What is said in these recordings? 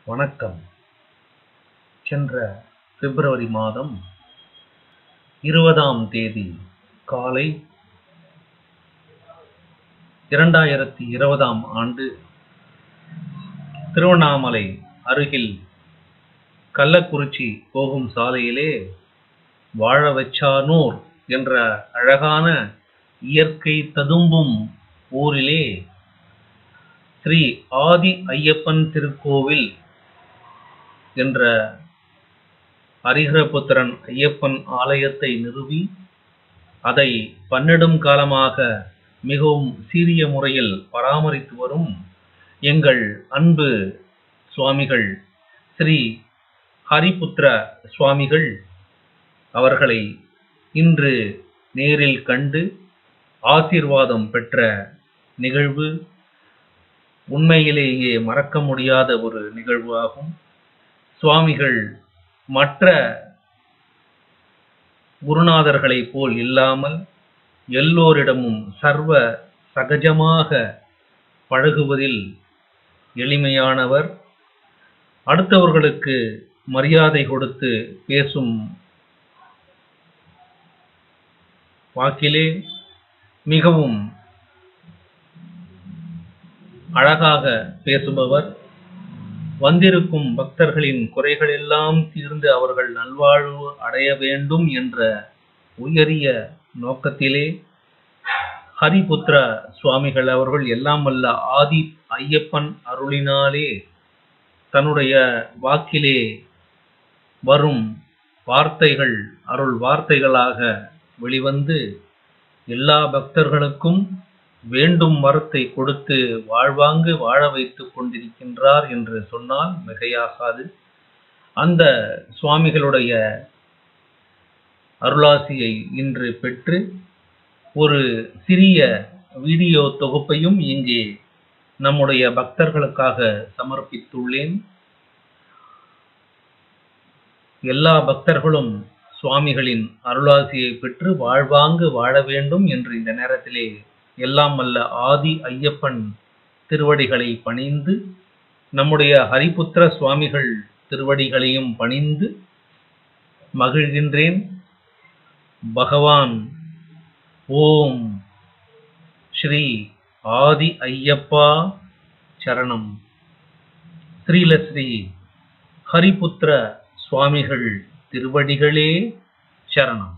வணக்கம் சென்ற பிப்ரவரி மாதம் இருபதாம் தேதி காலை இரண்டாயிரத்தி இருபதாம் ஆண்டு திருவண்ணாமலை அருகில் கள்ளக்குறிச்சி போகும் சாலையிலே வாழ வச்சானூர் என்ற அழகான இயற்கை ததும்பும் ஊரிலே ஸ்ரீ ஆதி ஐயப்பன் திருக்கோவில் என்ற ஹரிஹரபுத்திரன் ஐயப்பன் ஆலயத்தை நிறுவி அதை பன்னெடும் காலமாக மிகவும் சீரிய முறையில் பராமரித்து வரும் எங்கள் அன்பு சுவாமிகள் ஸ்ரீ ஹரிபுத்திர சுவாமிகள் அவர்களை இன்று நேரில் கண்டு ஆசீர்வாதம் பெற்ற நிகழ்வு உண்மையிலேயே மறக்க முடியாத ஒரு நிகழ்வு ஆகும் சுவாமிகள் மற்ற குருநாதர்களைப் போல் இல்லாமல் எல்லோரிடமும் சர்வ சகஜமாக பழகுவதில் எளிமையானவர் அடுத்தவர்களுக்கு மரியாதை கொடுத்து பேசும் வாக்கிலே மிகவும் அழகாக பேசுபவர் வந்திருக்கும் பக்தர்களின் குறைகளெல்லாம் தீர்ந்து அவர்கள் நல்வாழ்வு அடைய வேண்டும் என்ற உயரிய நோக்கத்திலே ஹரிபுத்திர சுவாமிகள் அவர்கள் எல்லாம் வல்ல ஆதி ஐயப்பன் அருளினாலே தன்னுடைய வாக்கிலே வரும் வார்த்தைகள் அருள் வார்த்தைகளாக வெளிவந்து எல்லா பக்தர்களுக்கும் வேண்டும் வரத்தை கொடுத்து வாழ்வாங்கு வாழ வைத்துக் கொண்டிருக்கின்றார் என்று சொன்னால் மிகையாகாது அந்த சுவாமிகளுடைய அருளாசியை இன்று பெற்று ஒரு சிறிய வீடியோ தொகுப்பையும் இங்கே நம்முடைய பக்தர்களுக்காக சமர்ப்பித்துள்ளேன் எல்லா பக்தர்களும் சுவாமிகளின் அருளாசியை பெற்று வாழ்வாங்கு வாழ வேண்டும் என்று இந்த நேரத்திலே எல்லாம் வல்ல ஆதி ஐயப்பன் திருவடிகளை பணிந்து நம்முடைய ஹரிபுத்திர சுவாமிகள் திருவடிகளையும் பணிந்து மகிழ்கின்றேன் பகவான் ஓம் ஸ்ரீ ஆதி ஐயப்பா சரணம் ஸ்ரீல ஸ்ரீ ஹரிபுத்திர சுவாமிகள் திருவடிகளே சரணம்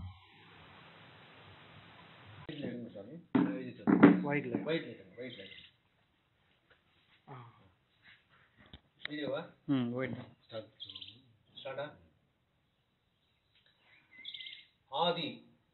white light white light white light வீடியோவா ம் ஒயிட் ஸ்டார்டா ஆதி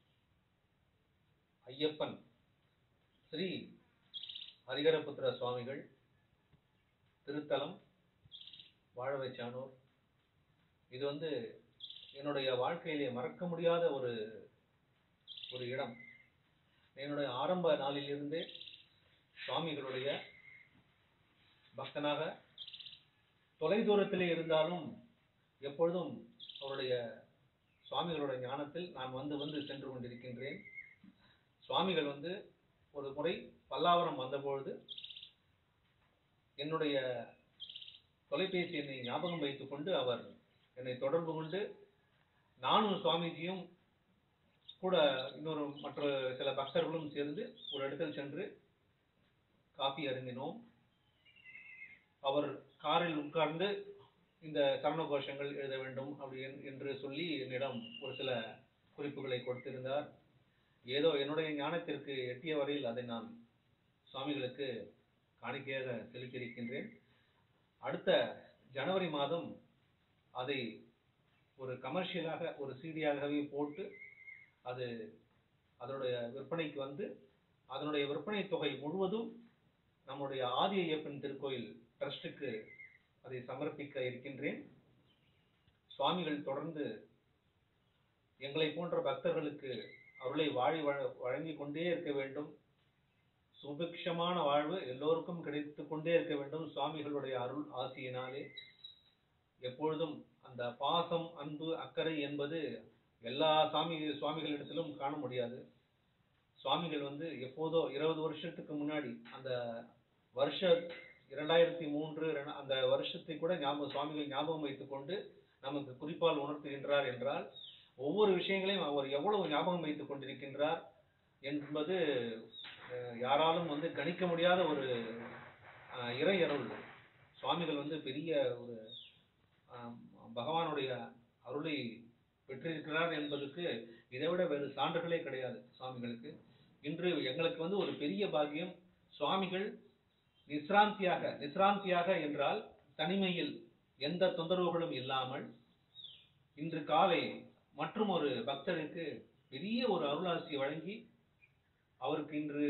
ஐயப்பன் ஸ்ரீ ஹரிகரபுத்திர சுவாமிகள் திருத்தலம் வாழவைச்சானூர் இது வந்து என்னுடைய வாழ்க்கையிலே மறக்க முடியாத ஒரு ஒரு இடம் என்னுடைய ஆரம்ப நாளிலிருந்தே சுவாமிகளுடைய பக்தனாக தொலைதூரத்திலே இருந்தாலும் எப்பொழுதும் அவருடைய சுவாமிகளுடைய ஞானத்தில் நான் வந்து வந்து சென்று கொண்டிருக்கின்றேன் சுவாமிகள் வந்து ஒரு முறை பல்லாவரம் வந்தபொழுது என்னுடைய தொலைபேசி எண்ணை ஞாபகம் வைத்துக் கொண்டு அவர் என்னை தொடர்பு கொண்டு நானும் சுவாமிஜியும் கூட இன்னொரு மற்ற சில பக்தர்களும் சேர்ந்து ஒரு இடத்தில் சென்று காஃபி அருந்தினோம் அவர் காரில் உட்கார்ந்து இந்த சரண கோஷங்கள் எழுத வேண்டும் அப்படி என்- என்று சொல்லி என்னிடம் ஒரு சில குறிப்புகளை கொடுத்திருந்தார் ஏதோ என்னுடைய ஞானத்திற்கு எட்டிய வரையில் அதை நான் சுவாமிகளுக்கு காணிக்கையாக செலுத்தியிருக்கின்றேன் அடுத்த ஜனவரி மாதம் அதை ஒரு கமர்ஷியலாக ஒரு சீடியாகவே போட்டு அது அதனுடைய விற்பனைக்கு வந்து அதனுடைய விற்பனை தொகை முழுவதும் நம்முடைய ஆதி ஐயப்பன் திருக்கோயில் ட்ரஸ்ட்டுக்கு அதை சமர்ப்பிக்க இருக்கின்றேன் சுவாமிகள் தொடர்ந்து எங்களை போன்ற பக்தர்களுக்கு அருளை வாழி வழ- வழங்கிக் கொண்டே இருக்க வேண்டும் சுபிக்ஷமான வாழ்வு எல்லோருக்கும் கிடைத்து கொண்டே இருக்க வேண்டும் சுவாமிகளுடைய அருள் ஆசியினாலே எப்பொழுதும் அந்த பாசம் அன்பு அக்கறை என்பது எல்லா சாமி சுவாமிகளிடத்திலும் காண முடியாது சுவாமிகள் வந்து எப்போதோ இருபது வருஷத்துக்கு முன்னாடி அந்த வருஷ இரண்டாயிரத்தி மூன்று ரெண- அந்த வருஷத்தை கூட ஞாபகம் சுவாமிகள் ஞாபகம் வைத்துக் கொண்டு நமக்கு குறிப்பால் உணர்த்துகின்றார் என்றால் ஒவ்வொரு விஷயங்களையும் அவர் எவ்வளவு ஞாபகம் வைத்துக் கொண்டிருக்கின்றார் என்பது அஹ், யாராலும் வந்து கணிக்க முடியாத ஒரு அஹ், இறை அருள் சுவாமிகள் வந்து பெரிய ஒரு ஆம், பகவானுடைய அருளை பெற்றிருக்கிறார் என்பதற்கு இதைவிட வேறு சான்றுகளே கிடையாது சுவாமிகளுக்கு இன்று எங்களுக்கு வந்து ஒரு பெரிய பாக்கியம் சுவாமிகள் நிஸ்ராந்தியாக நிஸ்ராந்தியாக என்றால் தனிமையில் எந்த தொந்தரவுகளும் இல்லாமல் இன்று காலை மற்றும் ஒரு பக்தருக்கு பெரிய ஒரு அருளாசி வழங்கி அவருக்கு இன்று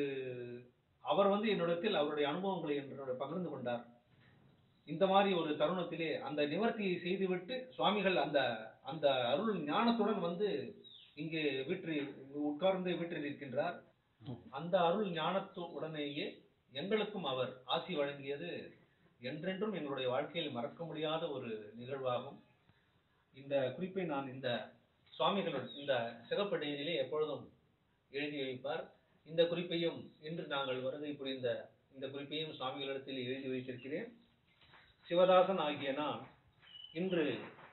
அவர் வந்து என்னிடத்தில் அவருடைய அனுபவங்களை என்னோட பகிர்ந்து கொண்டார் இந்த மாதிரி ஒரு தருணத்திலே அந்த நிவர்த்தியை செய்துவிட்டு சுவாமிகள் அந்த அந்த அருள் ஞானத்துடன் வந்து இங்கே வீற்று உட்கார்ந்து வீற்றிருக்கின்றார் அந்த அருள் ஞானத்து உடனேயே எங்களுக்கும் அவர் ஆசி வழங்கியது என்றென்றும் எங்களுடைய வாழ்க்கையில் மறக்க முடியாத ஒரு நிகழ்வாகும் இந்த குறிப்பை நான் இந்த சுவாமிகளோட இந்த சிறப்படியிலே எப்பொழுதும் எழுதி வைப்பார் இந்த குறிப்பையும் இன்று நாங்கள் வருகை புரிந்த இந்த குறிப்பையும் சுவாமிகளிடத்தில் எழுதி வைத்திருக்கிறேன் சிவதாசன் ஆகிய நான் இன்று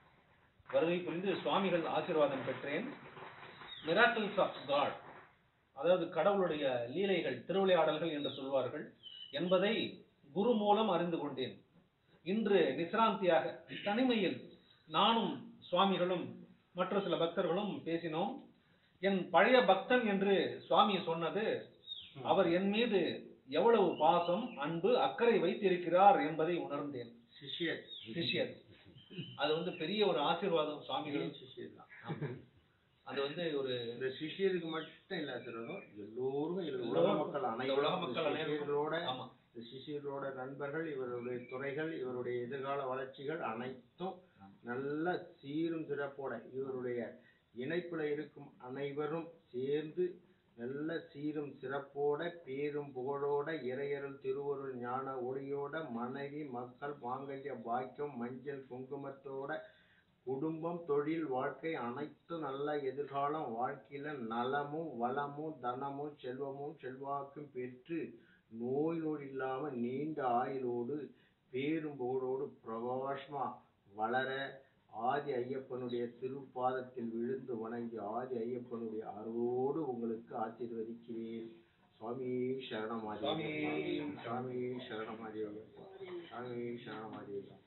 வருகை புரிந்து சுவாமிகள் ஆசீர்வாதம் பெற்றேன் மிராக்கிள்ஸ் ஆஃப் காட் அதாவது கடவுளுடைய லீலைகள் திருவிளையாடல்கள் என்று சொல்வார்கள் என்பதை குரு மூலம் அறிந்து கொண்டேன் இன்று நிசிராந்தியாக தனிமையில் நானும் சுவாமிகளும் மற்ற சில பக்தர்களும் பேசினோம் என் பழைய பக்தன் என்று சுவாமி சொன்னது அவர் என் மீது எவ்வளவு பாசம் அன்பு அக்கறை வைத்திருக்கிறார் என்பதை உணர்ந்தேன் சிஷ்யர் சிஷ்யர் அது வந்து பெரிய ஒரு ஆசீர்வாதம் சுவாமிகள் சிஷ்யர் தான் அது வந்து ஒரு இந்த சிஷ்யருக்கு மட்டும் இல்ல சொல்லணும் எல்லோரும் இது உலக எல்லோரும், மக்கள் இந்த அனைவரும் உலக மக்கள் இந்த அனைவரும். சிஷ்யர்களோட ஆமா இந்த சிஷியர்களோட நண்பர்கள் இவருடைய துறைகள் இவருடைய எதிர்கால வளர்ச்சிகள் அனைத்தும் நல்ல சீரும் சிறப்போட இவருடைய இணைப்புல இருக்கும் அனைவரும் சேர்ந்து நல்ல சீரும் சிறப்போட பேரும் புகழோட இறையருள் திருவருள் ஞான ஒளியோட மனைவி மக்கள் மாங்கல்ய பாக்கியம் மஞ்சள் குங்குமத்தோட குடும்பம் தொழில் வாழ்க்கை அனைத்தும் நல்ல எதிர்காலம் வாழ்க்கையில நலமும் வளமும் தனமும் செல்வமும் செல்வாக்கும் பெற்று நோய் நொடி இல்லாம நீண்ட ஆயுளோடு பேரும் புகழோடு பிரகாசமா வளர ஆதி ஐயப்பனுடைய திருப்பாதத்தில் விழுந்து வணங்கி ஆதி ஐயப்பனுடைய அருளோடு உங்களுக்கு ஆசீர்வதிக்கிறேன் சுவாமி சரணமாதி சுவாமி. சுவாமி சரணமாதி சுவாமி சரணமாதி